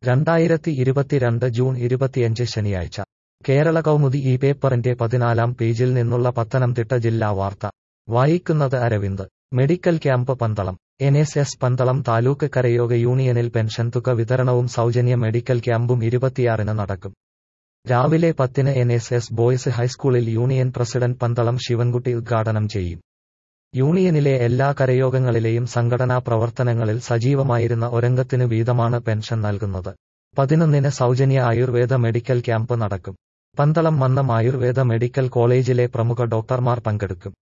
രണ്ടായിരത്തി ഇരുപത്തിരണ്ട് ജൂൺ ഇരുപത്തിയഞ്ച് ശനിയാഴ്ച കേരള കൗമുദി ഈ പേപ്പറിന്റെ പതിനാലാം പേജിൽ നിന്നുള്ള പത്തനംതിട്ട ജില്ലാ വാർത്ത വായിക്കുന്നത് Aravind medical camp Pandalam N S S Pandalam taluk Karayoga യൂണിയനിൽ പെൻഷൻ തുക വിതരണവും സൗജന്യ മെഡിക്കൽ ക്യാമ്പും ഇരുപത്തിയാറിന് നടക്കും രാവിലെ പത്തിന് എൻ എസ് എസ് ബോയ്സ് ഹൈസ്കൂളിൽ യൂണിയൻ പ്രസിഡന്റ് പന്തളം ശിവൻകുട്ടി ഉദ്ഘാടനം ചെയ്യും യൂണിയനിലെ എല്ലാ കരയോഗങ്ങളിലെയും സംഘടനാ പ്രവർത്തനങ്ങളിൽ സജീവമായിരുന്ന ഒരംഗത്തിനു വീതമാണ് പെൻഷൻ നൽകുന്നത് പതിനൊന്നിന് സൗജന്യ ആയുർവേദ മെഡിക്കൽ ക്യാമ്പ് നടക്കും പന്തളം മന്നം ആയുർവേദ മെഡിക്കൽ കോളേജിലെ പ്രമുഖ ഡോക്ടർമാർ പങ്കെടുക്കും